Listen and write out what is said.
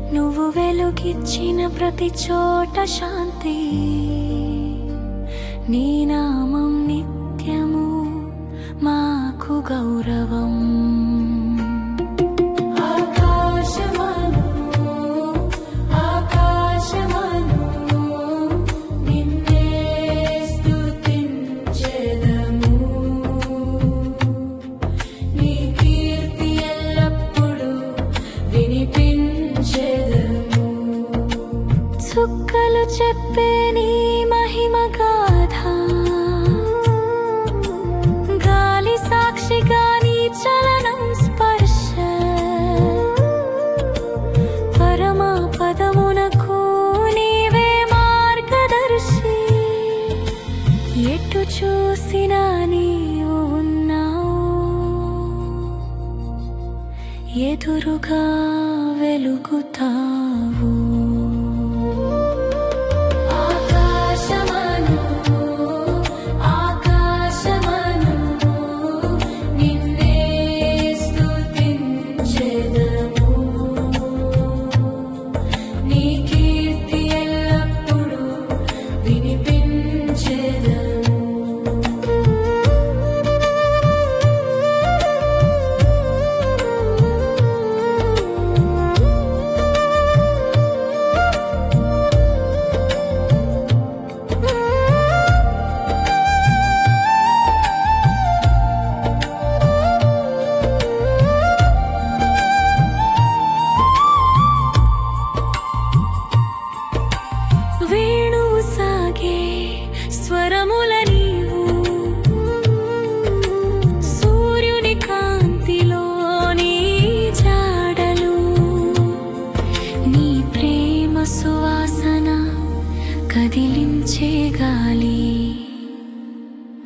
నువ్వు వెలుగిచ్చిన ప్రతి చోట శాంతి నీ నామం నిత్యము మాకు గౌరవం ఆకాశమను ఆకాశమను నిన్నే స్తుతించెదము నీ కీర్తి ఎల్లప్పుడూ వినిపించెదము చుక్కలు చెప్పే నీ మహిమ గాథ గాలి సాక్షిగా నీ చలనం స్పర్శ పరమా పదమునకు నీవే మార్గదర్శి ఎటు చూసినా నీవు ఉన్నావు ఎదురుగా వెలుగుతావు ఆకాశమను ఆకాశమను నిన్నే స్తుతించెదము నీ కీర్తి ఎల్లప్పుడూ వినిపించెదము వే